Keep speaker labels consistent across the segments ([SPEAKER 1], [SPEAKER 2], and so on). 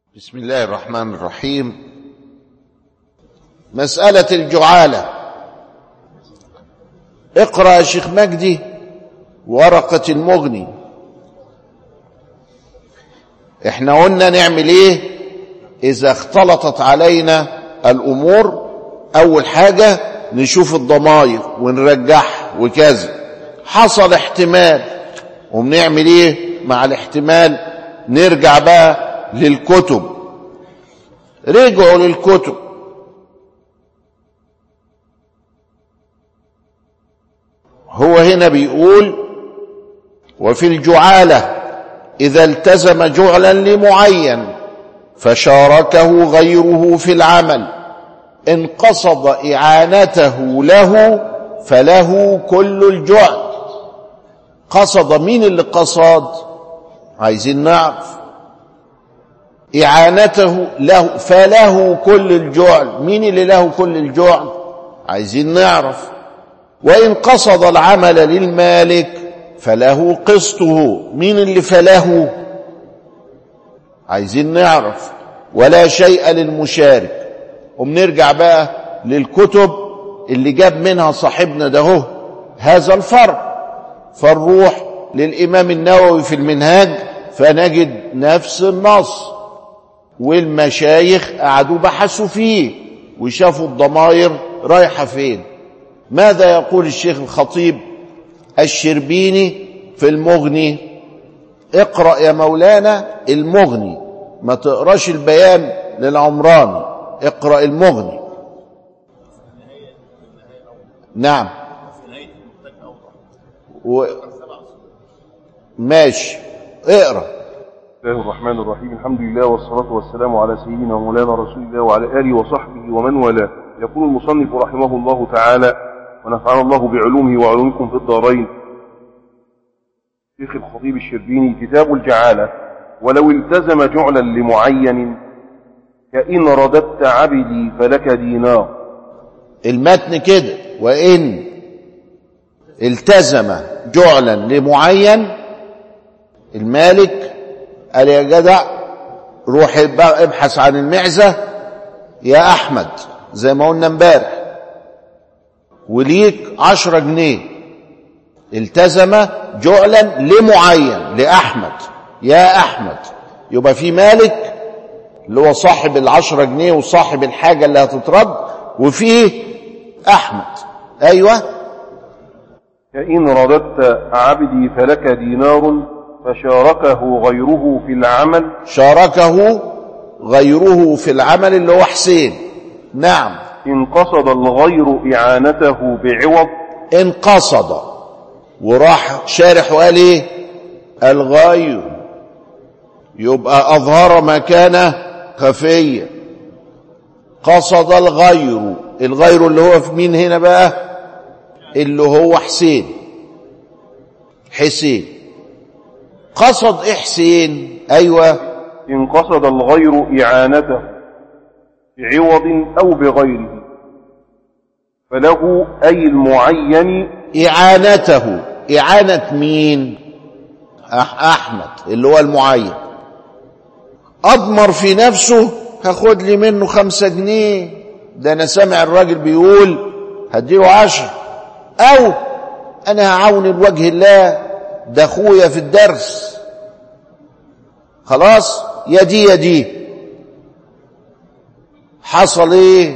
[SPEAKER 1] بسم الله الرحمن الرحيم مسألة الجعالة اقرأ يا شيخ مجدي ورقة المغني احنا قلنا نعمل ايه اذا اختلطت علينا الامور اول حاجة نشوف الضمائر ونرجعها وكذا حصل احتمال وبنعمل ايه مع الاحتمال نرجع بقى للكتب رجعوا للكتب هو هنا بيقول وفي الجعالة إذا التزم جعلا لمعين فشاركه غيره في العمل إن قصد إعانته له فله كل الجعل قصد مين اللي قصد عايزين نعرف إعانته له فله كل الجعل مين اللي له كل الجعل عايزين نعرف وإن قصد العمل للمالك فله قسطه مين اللي فله عايزين نعرف ولا شيء للمشارك وبنرجع بقى للكتب اللي جاب منها صاحبنا ده هو هذا الفرق فنروح للإمام النووي في المنهاج فنجد نفس النص والمشايخ قعدوا بحثوا فيه وشافوا الضمائر رايحة فين ماذا يقول الشيخ الخطيب الشربيني في المغني اقرأ يا مولانا المغني ما تقراش البيان للعمراني اقرأ المغني نعم و... ماشي اقرأ
[SPEAKER 2] بسم الله الرحمن الرحيم الحمد لله والصلاة والسلام على سيدنا ومولانا رسول الله وعلى آله وصحبه ومن والاه يقول المصنف رحمه الله تعالى ونفعنا الله بعلومه وعلومكم في الدارين شيخ الخطيب الشربيني كتاب الجعالة ولو التزم جعلا لمعين كإن رددت عبدي فلك دينار
[SPEAKER 1] المتن كده وإن التزم جعلا لمعين المالك قال يا جدع روح ابحث عن المعزة يا أحمد زي ما قلنا امبارح وليك عشرة جنيه التزم جعلا لمعين لأحمد يا أحمد يبقى في مالك اللي هو صاحب العشرة جنيه وصاحب الحاجة اللي هتترد وفيه أحمد أيوة
[SPEAKER 2] كإن رددت عبدي فلك دينار فشاركه غيره في العمل
[SPEAKER 1] شاركه غيره في العمل اللي هو حسين نعم
[SPEAKER 2] إن قصد الغير إعانته بعوض
[SPEAKER 1] إن قصد وراح شارح وقال إيه الغير يبقى أظهر مكانه خفية قصد الغير الغير اللي هو في مين هنا بقى اللي هو حسين حسين قصد إيه حسين أيوة
[SPEAKER 2] إن قصد الغير إعانته بعوض أو بغيره فله أي المعين
[SPEAKER 1] إعانته إعانة مين أح أحمد اللي هو المعين أضمر في نفسه هاخد لي منه خمسة جنيه ده أنا سامع الراجل بيقول هديله عشر أو أنا هعاون الوجه الله ده أخويا في الدرس خلاص يا دي يا دي حصل ايه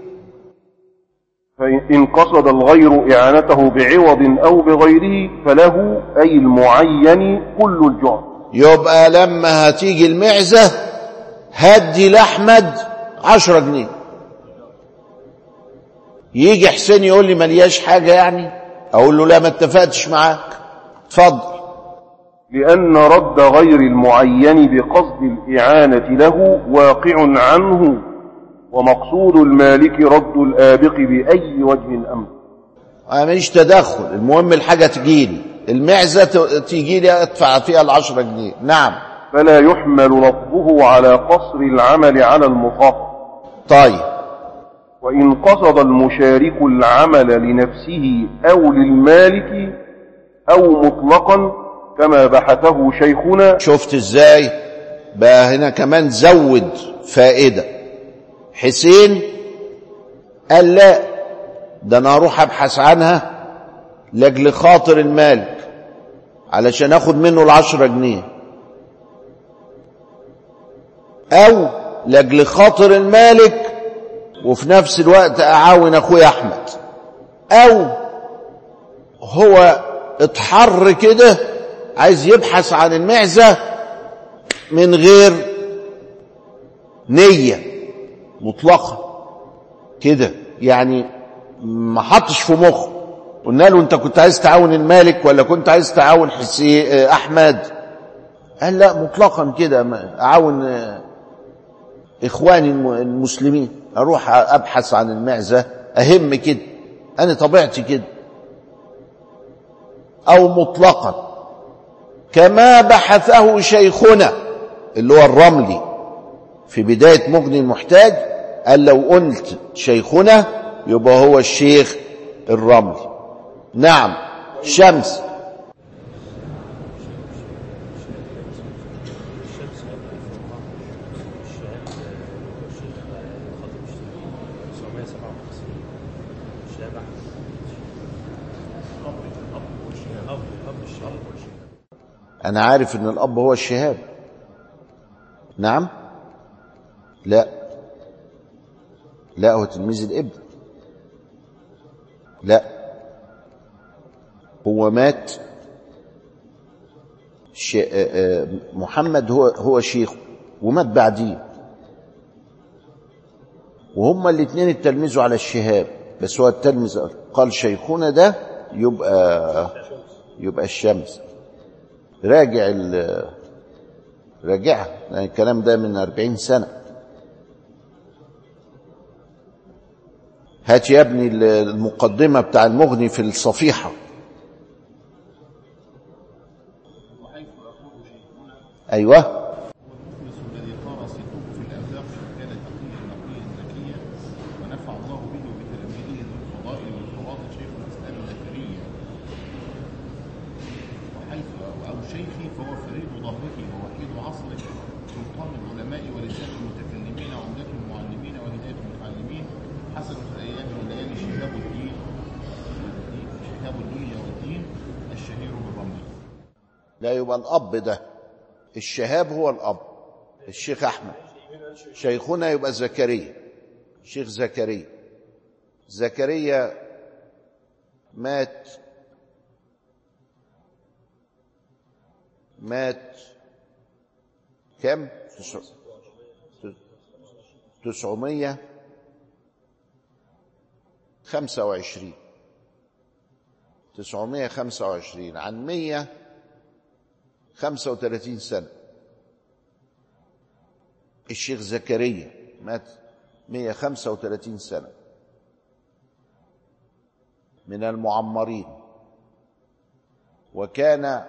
[SPEAKER 2] فإن قصد الغير إعانته بعوض أو بغيره فله أي المعين كل الجعل
[SPEAKER 1] يبقى لما هتيجي المعزة هدي لأحمد عشرة جنيه يجي حسين يقول لي ملياش حاجة يعني أقول له لا ما اتفقتش معاك اتفضل
[SPEAKER 2] لأن رد غير المعين بقصد الإعانة له واقع عنه ومقصود المالك رد الآبق بأي وجه أمر
[SPEAKER 1] أنا ماليش تدخل المهم الحاجة تجيلي المعزة تيجي لي أدفع فيها العشرة جنيه نعم
[SPEAKER 2] فلا يحمل لفظه على قصر العمل على المخاطر
[SPEAKER 1] طيب
[SPEAKER 2] وإن قصد المشارك العمل لنفسه أو للمالك أو مطلقا كما بحثه شيخنا
[SPEAKER 1] شفت ازاي بقى هنا كمان زود فائدة حسين قال لا ده انا اروح ابحث عنها لاجل خاطر المالك علشان اخد منه العشرة جنيه او لاجل خاطر المالك وفي نفس الوقت اعاون اخويا احمد او هو اتحر كده عايز يبحث عن المعزة من غير نية مطلقة كده يعني ما حطش في مخه قلنا له انت كنت عايز تعاون المالك ولا كنت عايز تعاون حسي احمد قال لا مطلقا كده اعاون اخواني المسلمين اروح ابحث عن المعزة اهم كده انا طبيعتي كده او مطلقا كما بحثه شيخنا اللي هو الرملي في بداية مغني المحتاج قال لو قلت شيخنا يبقى هو الشيخ الرملي نعم شمس أنا عارف إن الأب هو الشهاب نعم لا لا هو تلميذ الابن لا هو مات ش... محمد هو هو شيخه ومات بعديه وهما الاثنين اتلمذوا على الشهاب بس هو التلمذ قال شيخنا ده يبقى يبقى الشمس راجع ال راجعها يعني الكلام ده من أربعين سنة هات يا ابني المقدمة بتاع المغني في الصفيحة أيوة
[SPEAKER 3] المخلص الذي طار صدقه في الآفاق كان تقيا نقيا ذكيا ونفع الله به وبتلاميذه ذو الفضائل والفواضل شيخ الإسلام زكريا وحيث أو شيخي فهو فريد ظهره ووحيد عصره سلطان العلماء ولسان المتكلمين وعمدة المعلمين وهداية المتعلمين حسنة الأيام والليالي شهاب الدين شهاب الدين والدين الشهير بالرمل
[SPEAKER 1] لا يبقى الأب ده الشهاب هو الأب الشيخ أحمد شيخنا يبقى زكريا شيخ زكريا زكريا مات مات كم تسع- تسعمية خمسة وعشرين تسعمية خمسة وعشرين عن مية خمسة وثلاثين سنة الشيخ زكريا مات مية خمسة وثلاثين سنة من المعمرين وكان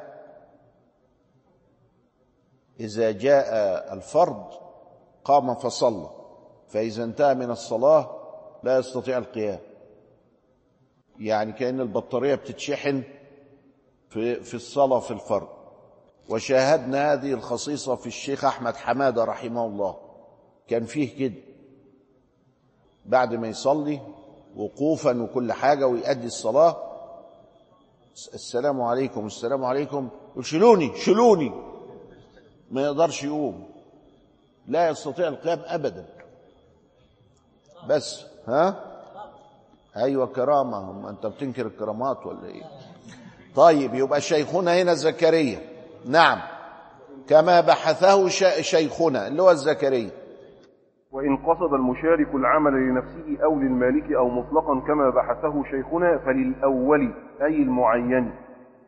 [SPEAKER 1] إذا جاء الفرض قام فصلى فإذا انتهى من الصلاة لا يستطيع القيام يعني كأن البطارية بتتشحن في, في الصلاة في الفرض وشاهدنا هذه الخصيصة في الشيخ أحمد حمادة رحمه الله كان فيه كده بعد ما يصلي وقوفا وكل حاجة ويؤدي الصلاة السلام عليكم السلام عليكم يقول شيلوني شيلوني ما يقدرش يقوم لا يستطيع القيام أبدا بس ها أيوة كرامة هم أنت بتنكر الكرامات ولا إيه طيب يبقى شيخنا هنا زكريا نعم كما بحثه ش- شيخنا اللي هو الزكريا
[SPEAKER 2] وإن قصد المشارك العمل لنفسه أو للمالك أو مطلقا كما بحثه شيخنا فللأول أي المعين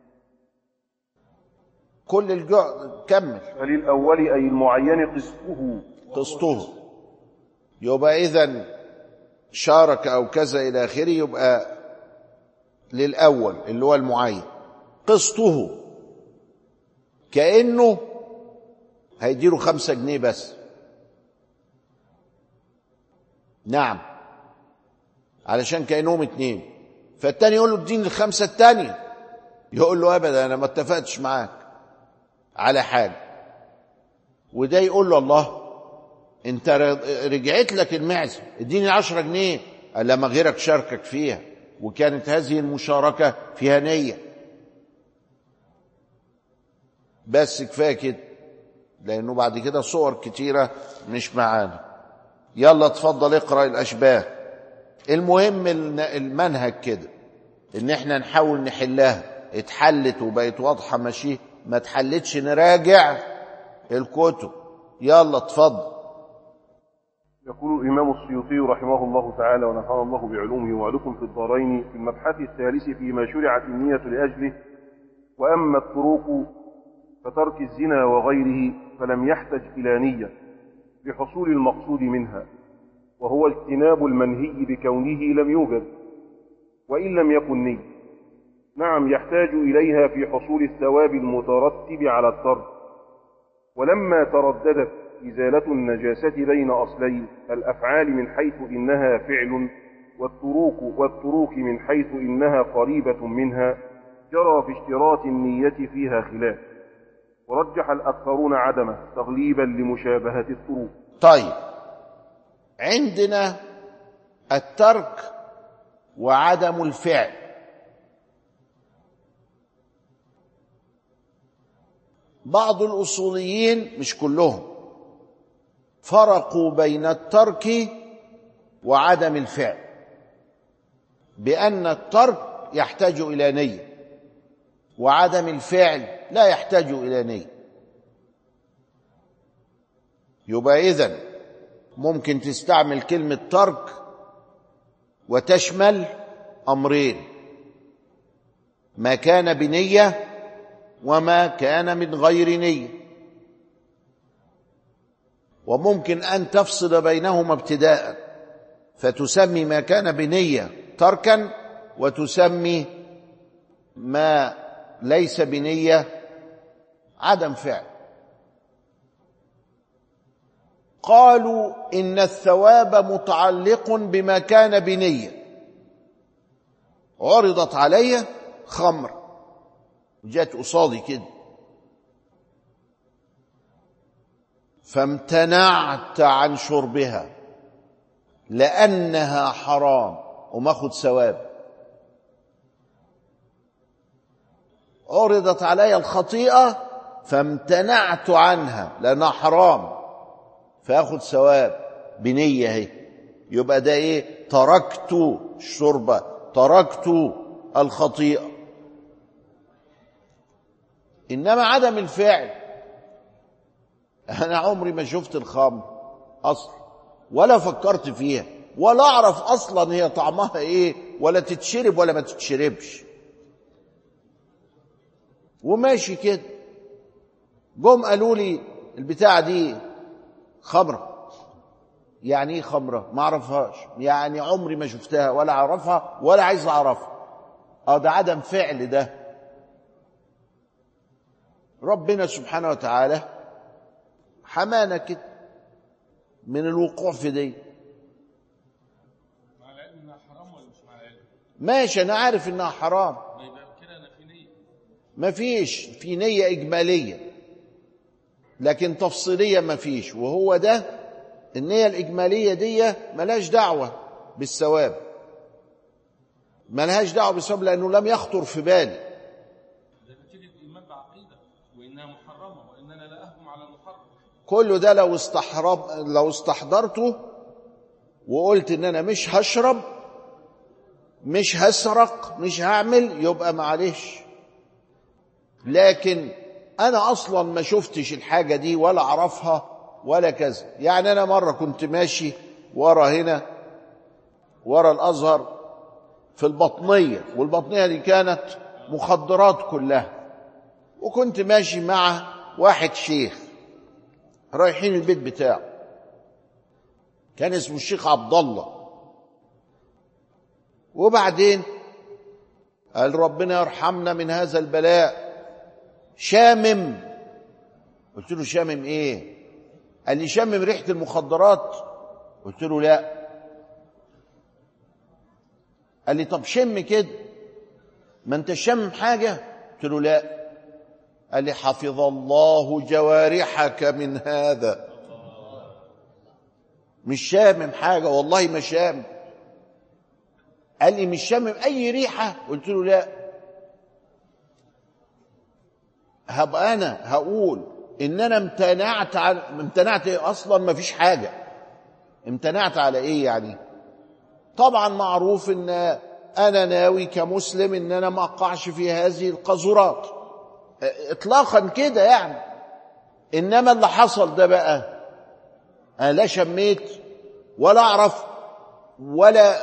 [SPEAKER 1] كل الجع كمل
[SPEAKER 2] فللأول أي المعين قسطه
[SPEAKER 1] قسطه يبقى إذا شارك أو كذا إلى آخره يبقى للأول اللي هو المعين قسطه كأنه هيديله خمسة جنيه بس نعم علشان كأنهم اتنين فالتاني يقول له اديني الخمسة التانية يقول له أبدا أنا ما اتفقتش معاك على حاجة وده يقول له الله انت ر- رجعت لك المعزه اديني 10 جنيه قال لما غيرك شاركك فيها وكانت هذه المشاركه فيها نيه بس كفايه كده لانه بعد كده صور كتيره مش معانا يلا اتفضل اقرا الاشباه المهم الن- المنهج كده ان احنا نحاول نحلها اتحلت وبقت واضحه ماشي ما اتحلتش نراجع الكتب يلا اتفضل
[SPEAKER 2] يقول الإمام السيوطي رحمه الله تعالى ونفعنا الله بعلومه وعلكم في الدارين في المبحث الثالث فيما شرعت النية لأجله وأما الطرق فترك الزنا وغيره فلم يحتج إلى نية لحصول المقصود منها وهو اجتناب المنهي بكونه لم يوجد وإن لم يكن نية نعم يحتاج إليها في حصول الثواب المترتب على الترك ولما ترددت إزالة النجاسة بين أصلي الأفعال من حيث إنها فعل والتروك والتروك من حيث إنها قريبة منها جرى في اشتراط النية فيها خلاف ورجح الأكثرون عدمه تغليبا لمشابهة التروك
[SPEAKER 1] طيب عندنا الترك وعدم الفعل بعض الاصوليين مش كلهم فرقوا بين الترك وعدم الفعل بان الترك يحتاج الى نيه وعدم الفعل لا يحتاج الى نيه يبقى اذن ممكن تستعمل كلمة ترك وتشمل أمرين ما كان بنية وما كان من غير نية وممكن أن تفصل بينهما ابتداء فتسمي ما كان بنية تركا وتسمي ما ليس بنية عدم فعل قالوا ان الثواب متعلق بما كان بنيه عرضت علي خمر جت قصادي كده فامتنعت عن شربها لانها حرام وما اخد ثواب عرضت علي الخطيئه فامتنعت عنها لانها حرام فاخد ثواب بنيه اهي يبقى ده ايه تركت الشرب تركت الخطيئه انما عدم الفعل انا عمري ما شفت الخمر اصلا ولا فكرت فيها ولا اعرف اصلا هي طعمها ايه ولا تتشرب ولا ما تتشربش وماشي كده جم قالوا لي البتاعه دي خمرة يعني ايه خمرة ما اعرفهاش يعني عمري ما شفتها ولا اعرفها ولا عايز اعرفها اه ده عدم فعل ده ربنا سبحانه وتعالى حمانا كده من الوقوع في دي
[SPEAKER 4] مع العلم انها حرام ولا مش مع العلم؟
[SPEAKER 1] ماشي انا عارف انها حرام
[SPEAKER 4] ما يبقى كده انا في نيه
[SPEAKER 1] ما فيش في نية إجمالية لكن تفصيلية ما فيش وهو ده النية الإجمالية دي ملهاش دعوة بالثواب ملهاش دعوة بالثواب لأنه لم يخطر في بالي
[SPEAKER 4] ده نتيجه ايمان بعقيده وانها محرمه واننا لا اهجم على المحرم
[SPEAKER 1] كل ده لو استحرب لو استحضرته وقلت ان انا مش هشرب مش هسرق مش هعمل يبقى معلش لكن انا اصلا ما شفتش الحاجه دي ولا اعرفها ولا كذا يعني انا مره كنت ماشي ورا هنا ورا الازهر في البطنيه والبطنيه دي كانت مخدرات كلها وكنت ماشي مع واحد شيخ رايحين البيت بتاعه كان اسمه الشيخ عبد الله وبعدين قال ربنا يرحمنا من هذا البلاء شامم قلت له شامم ايه قال لي شامم ريحه المخدرات قلت له لا قال لي طب شم كده ما انت شامم حاجه قلت له لا قال لي حفظ الله جوارحك من هذا مش شامم حاجة والله ما شامم قال لي مش شامم أي ريحة قلت له لا هبقى أنا هقول إن أنا امتنعت عن امتنعت إيه؟ أصلا ما فيش حاجة امتنعت على إيه يعني طبعا معروف إن أنا ناوي كمسلم إن أنا ما أقعش في هذه القذورات إطلاقا كده يعني إنما اللي حصل ده بقى أنا لا شميت ولا أعرف ولا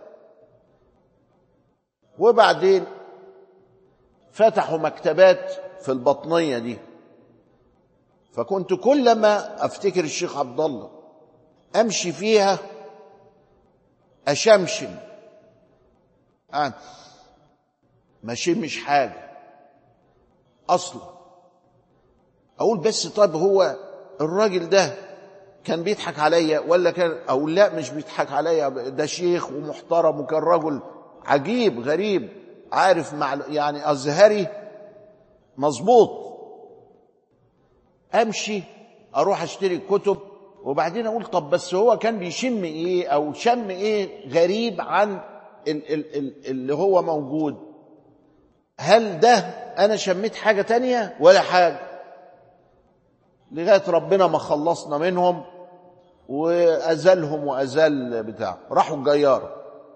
[SPEAKER 1] وبعدين فتحوا مكتبات في البطنية دي فكنت كلما أفتكر الشيخ عبد الله أمشي فيها أشمشم أنا ما شمش حاجة أصلا أقول بس طيب هو الراجل ده كان بيضحك عليا ولا كان او لا مش بيضحك عليا ده شيخ ومحترم وكان رجل عجيب غريب عارف مع يعني ازهري مظبوط امشي اروح اشتري كتب وبعدين اقول طب بس هو كان بيشم ايه او شم ايه غريب عن ال ال ال اللي هو موجود هل ده انا شميت حاجه تانية ولا حاجه لغايه ربنا ما خلصنا منهم وازلهم وازل بتاع راحوا الجيار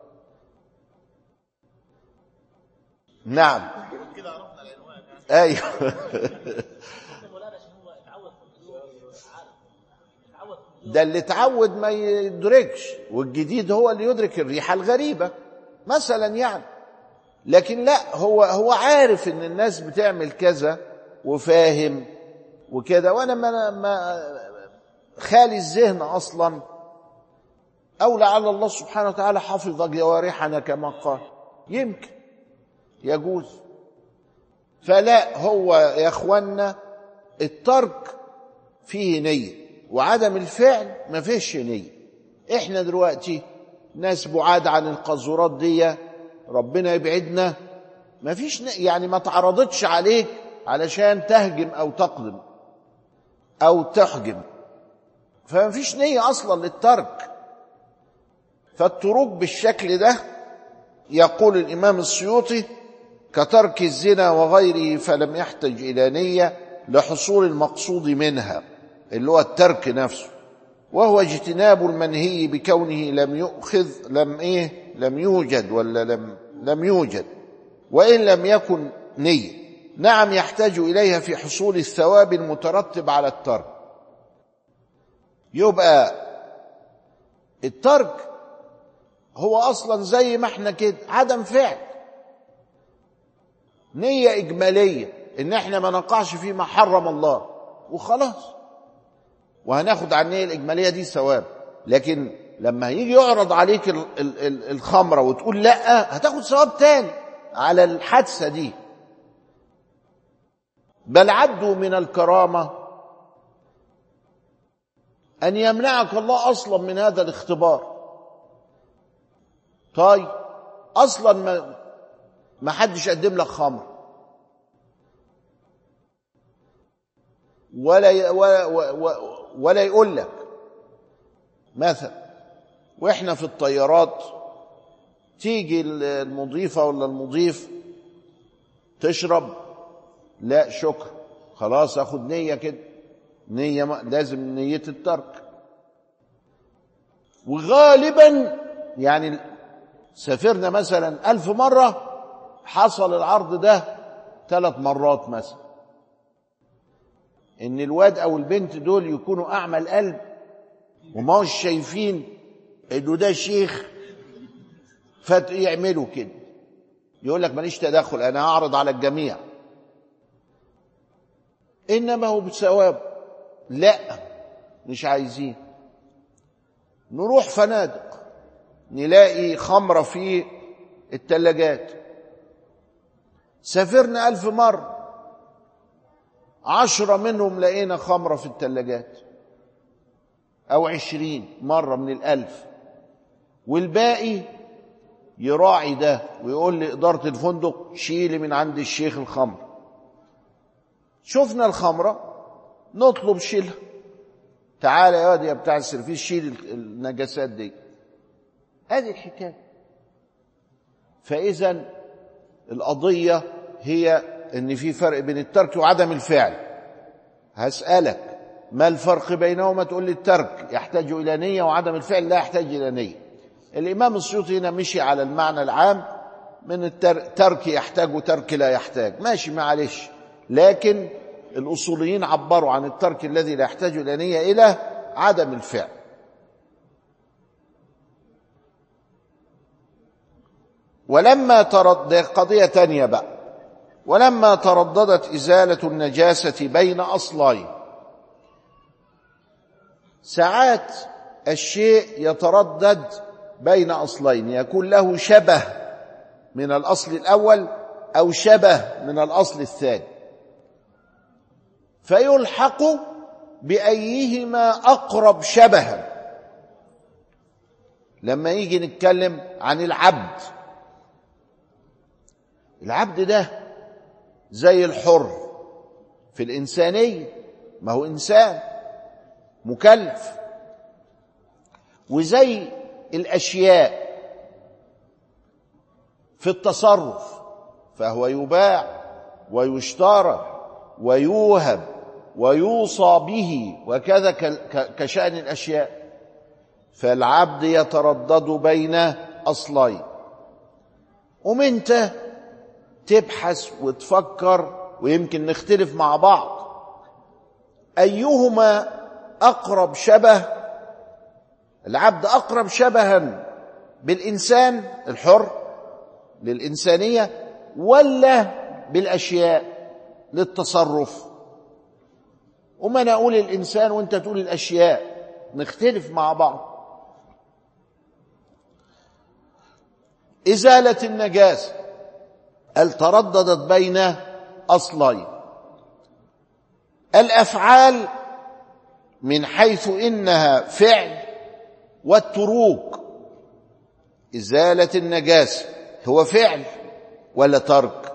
[SPEAKER 1] نعم
[SPEAKER 3] كده عرفنا العنوان
[SPEAKER 1] ايوه
[SPEAKER 5] مولانا عشان هو اتعود في اليوم عارف اتعود في اليوم
[SPEAKER 1] ده اللي اتعود ما يدركش والجديد هو اللي يدرك الريحه الغريبه مثلا يعني لكن لا هو هو عارف ان الناس بتعمل كذا وفاهم وكده وانا ما, ما خالي الذهن اصلا او لعل الله سبحانه وتعالى حفظ جوارحنا كما قال يمكن يجوز فلا هو يا اخوانا الترك فيه نيه وعدم الفعل ما فيش نيه احنا دلوقتي ناس بعاد عن القذورات دي ربنا يبعدنا ما فيش ن- يعني ما تعرضتش عليك علشان تهجم او تقدم او تحجم فما فيش نيه اصلا للترك فالتروك بالشكل ده يقول الامام السيوطي كترك الزنا وغيره فلم يحتج الى نيه لحصول المقصود منها اللي هو الترك نفسه وهو اجتناب المنهي بكونه لم يؤخذ لم ايه لم يوجد ولا لم لم يوجد وان لم يكن نيه نعم يحتاج اليها في حصول الثواب المترتب على الترك يبقى الترك هو اصلا زي ما احنا كده عدم فعل نيه اجماليه ان احنا ما نقعش فيما حرم الله وخلاص وهناخد على النية الإجمالية دي ثواب لكن لما يجي يعرض عليك ال- ال- ال- الخمرة وتقول لا هتاخد ثواب تاني على الحادثة دي بل عدوا من الكرامة أن يمنعك الله أصلا من هذا الاختبار طيب أصلا ما ما حدش قدم لك خمر ولا ي- ولا ولا, ولا يقول لك مثلا واحنا في الطيارات تيجي المضيفه ولا المضيف تشرب لا شكرا خلاص اخد نيه كده نيه ما- لازم نيه الترك وغالبا يعني سافرنا مثلا ألف مرة حصل العرض ده ثلاث مرات مثلا ان الواد او البنت دول يكونوا اعمى القلب وما هوش شايفين انه ده شيخ فيعملوا كده يقول لك ماليش تدخل انا هعرض على الجميع انما هو بثواب لا مش عايزين نروح فنادق نلاقي خمرة في التلاجات سافرنا ألف مرة عشرة منهم لقينا خمرة في التلاجات أو عشرين مرة من الألف والباقي يراعي ده ويقول لإدارة الفندق شيلي من عند الشيخ الخمر شفنا الخمرة نطلب شيلها تعالى يا واد يا بتاع السيرفيس شيل ال- النجاسات دي هذه الحكاية فإذا القضية هي ان في فرق بين الترك وعدم الفعل هسألك ما الفرق بينهما تقول لي الترك يحتاج إلى نية وعدم الفعل لا يحتاج إلى نية الإمام السيوطي هنا مشي على المعنى العام من الترك يحتاج وترك لا يحتاج ماشي معلش لكن الأصوليين عبروا عن الترك الذي لا يحتاج إلى نية إلى عدم الفعل ولما ترد ده قضية تانية بقى ولما ترددت إزالة النجاسة بين أصلين ساعات الشيء يتردد بين أصلين يكون له شبه من الأصل الأول أو شبه من الأصل الثاني فيلحق بأيهما أقرب شبها لما يجي نتكلم عن العبد العبد ده زي الحر في الإنسانية ما هو إنسان مكلف وزي الأشياء في التصرف فهو يباع ويشترى ويوهب ويوصى به وكذا كشأن الأشياء فالعبد يتردد بين أصلين ومنت تبحث وتفكر ويمكن نختلف مع بعض أيهما أقرب شبه العبد أقرب شبها بالإنسان الحر للإنسانية ولا بالأشياء للتصرف وما أنا أقول الإنسان وأنت تقول الأشياء نختلف مع بعض إزالة النجاسة هل ترددت بين أصلين الأفعال من حيث إنها فعل والتروك إزالة النجاسة هو فعل ولا ترك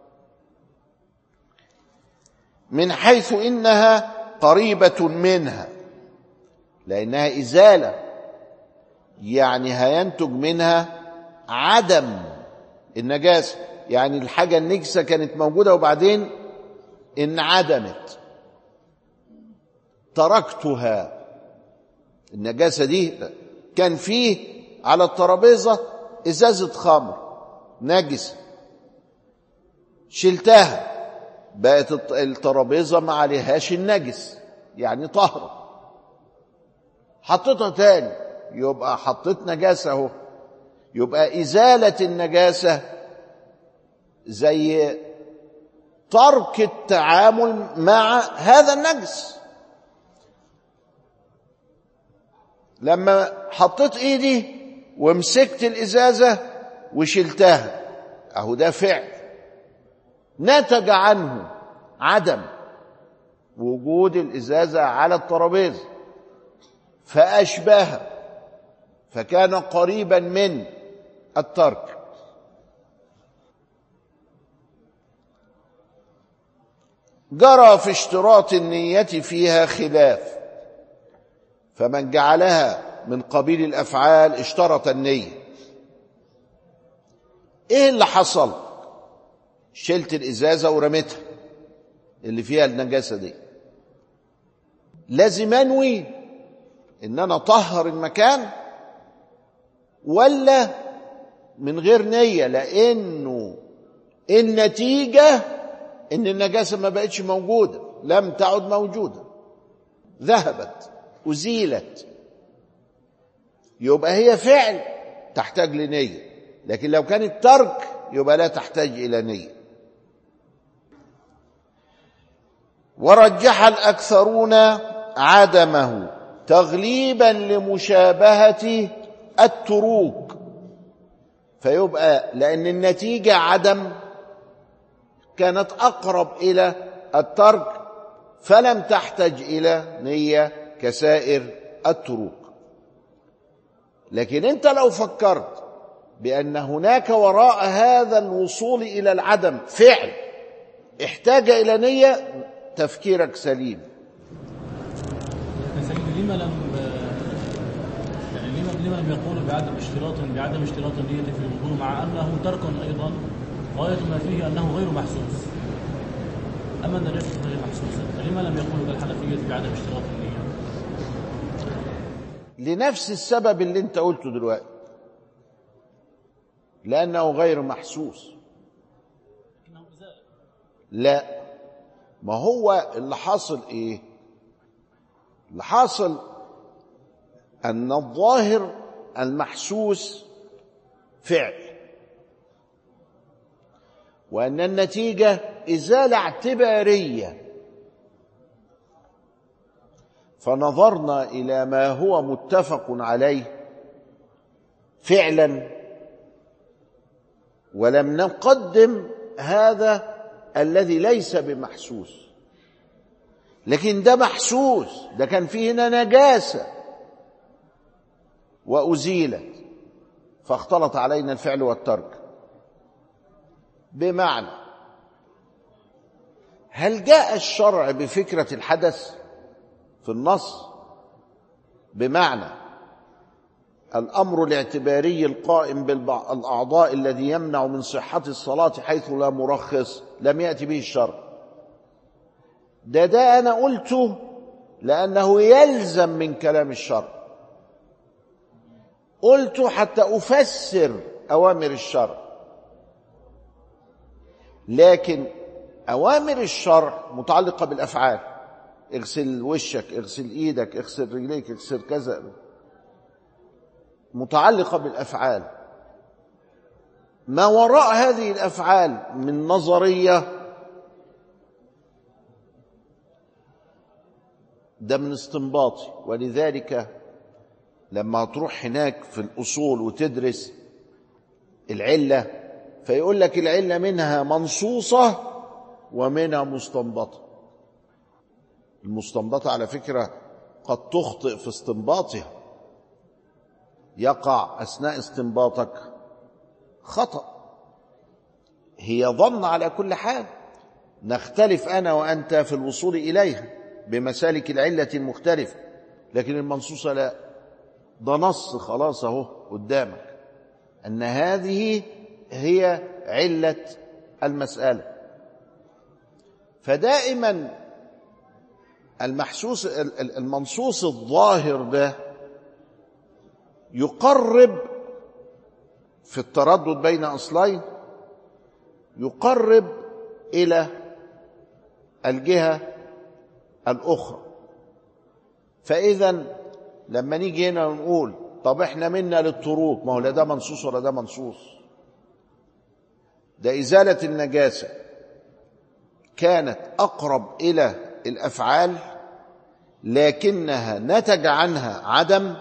[SPEAKER 1] من حيث إنها قريبة منها لأنها إزالة يعني هينتج منها عدم النجاسة يعني الحاجة النجسة كانت موجودة وبعدين انعدمت تركتها النجاسة دي كان فيه على الترابيزة إزازة خمر نجس شلتها بقت الترابيزة ما عليهاش النجس يعني طهرة حطيتها تاني يبقى حطيت نجاسة اهو يبقى إزالة النجاسة زي ترك التعامل مع هذا النجس لما حطيت ايدي ومسكت الازازه وشلتها اهو ده فعل نتج عنه عدم وجود الازازه على الترابيزه فاشبه فكان قريبا من الترك جرى في اشتراط النيه فيها خلاف فمن جعلها من قبيل الافعال اشترط النيه ايه اللي حصل شلت الازازه ورميتها اللي فيها النجاسه دي لازم انوي ان انا اطهر المكان ولا من غير نيه لانه النتيجه ان النجاسه ما بقتش موجوده لم تعد موجوده ذهبت أزيلت يبقى هي فعل تحتاج لنية لكن لو كانت ترك يبقى لا تحتاج إلى نية ورجح الأكثرون عدمه تغليبا لمشابهة التروك فيبقى لأن النتيجة عدم كانت أقرب إلى الترك فلم تحتج إلى نية كسائر التروك لكن انت لو فكرت بان هناك وراء هذا الوصول الى العدم فعل احتاج الى نيه تفكيرك سليم
[SPEAKER 5] لكن سيدي لما لم يعني لما لما لم يقولوا بعدم اشتراط بعدم اشتراط النية في الوضوء مع انه ترك ايضا غاية ما فيه انه غير محسوس اما النجاسة غير محسوسة فلما لم يقولوا كالحنفية بعدم اشتراط النية
[SPEAKER 1] لنفس السبب اللي انت قلته دلوقتي لأنه غير محسوس
[SPEAKER 5] لكنه ازالة
[SPEAKER 1] لا ما هو اللي حاصل ايه اللي حاصل ان الظاهر المحسوس فعل وان النتيجه ازاله اعتباريه فنظرنا الى ما هو متفق عليه فعلا ولم نقدم هذا الذي ليس بمحسوس لكن ده محسوس ده كان فيه هنا نجاسة وأزيلت فاختلط علينا الفعل والترك بمعنى هل جاء الشرع بفكرة الحدث في النص بمعنى الأمر الاعتباري القائم بالأعضاء الذي يمنع من صحة الصلاة حيث لا مرخص لم يأتي به الشرع ده ده أنا قلته لأنه يلزم من كلام الشرع قلته حتى أفسر أوامر الشرع لكن أوامر الشرع متعلقة بالأفعال اغسل وشك اغسل ايدك اغسل رجليك اغسل كذا متعلقة بالأفعال ما وراء هذه الأفعال من نظرية ده من استنباطي ولذلك لما تروح هناك في الأصول وتدرس العلة فيقول لك العلة منها منصوصة ومنها مستنبطة المستنبطة على فكرة قد تخطئ في استنباطها يقع أثناء استنباطك خطأ هي ظن على كل حال نختلف أنا وأنت في الوصول إليها بمسالك العلة المختلفة لكن المنصوصة لا ده نص خلاص اهو قدامك أن هذه هي علة المسألة فدائما المحسوس المنصوص الظاهر ده يقرب في التردد بين أصلين يقرب إلى الجهة الأخرى فإذا لما نيجي هنا ونقول طب احنا منا للطرود ما هو لا ده منصوص ولا ده منصوص ده إزالة النجاسة كانت أقرب إلى الأفعال لكنها نتج عنها عدم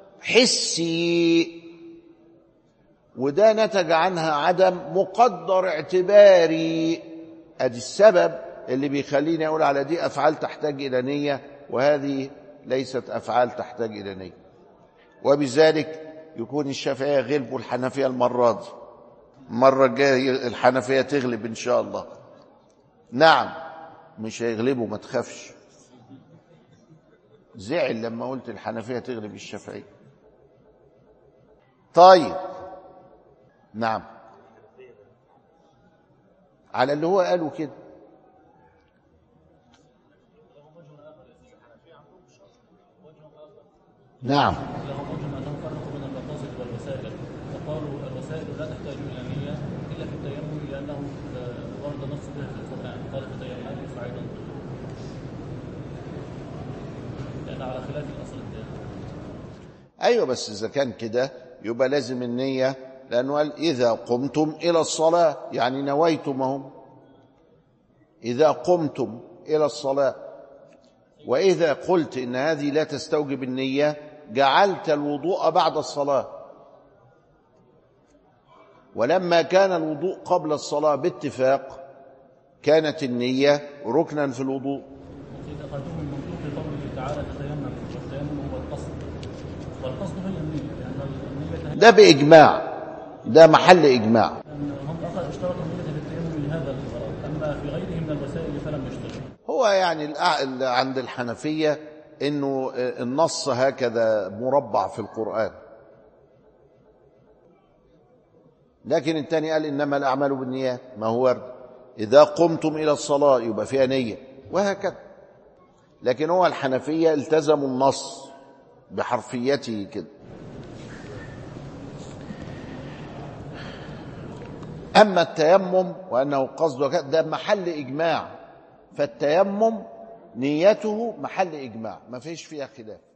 [SPEAKER 1] حسي وده نتج عنها عدم مقدر اعتباري ادي السبب اللي بيخليني اقول على دي افعال تحتاج الى نيه وهذه ليست افعال تحتاج الى نيه وبذلك يكون الشافعيه غلبوا الحنفيه المره دي المره الجايه الحنفيه تغلب ان شاء الله نعم مش هيغلبوا ما تخافش زعل لما قلت الحنفيه تغلب الشافعيه طيب نعم على اللي هو قاله كده نعم
[SPEAKER 5] لهم وجه انهم فرقوا بين المقاصد والوسائل فقالوا الوسائل لا تحتاج الى نيه الا في التيمم لانه آه، ورد النص بها في القران قال فتيمموا صعيدا لان على خلاف الاصل الثاني
[SPEAKER 1] ايوه بس اذا كان كده يبقى لازم النيه لانه قال اذا قمتم الى الصلاه يعني نويتمهم اذا قمتم الى الصلاه واذا قلت ان هذه لا تستوجب النيه جعلت الوضوء بعد الصلاه ولما كان الوضوء قبل الصلاه باتفاق كانت النيه ركنا في الوضوء
[SPEAKER 5] وإذا أخذتم من منطوق قوله تعالى تتيمم والتيمم هو القصد والقصد هي النية لأن النية هي
[SPEAKER 1] ده باجماع ده محل اجماع
[SPEAKER 5] أن هم أخذ اشترطوا النية في التيمم لهذا الغرض أما في غيره من الوسائل فلم يشترطوا
[SPEAKER 1] هو هو يعني الأع- ال- عند الحنفية انه النص هكذا مربع في القرآن لكن الثاني قال انما الاعمال بالنيات ما هو ورد اذا قمتم الى الصلاه يبقى فيها نيه وهكذا لكن هو الحنفيه التزموا النص بحرفيته كده اما التيمم وانه قصد وكذا ده محل اجماع فالتيمم نيته محل اجماع ما فيش فيها خلاف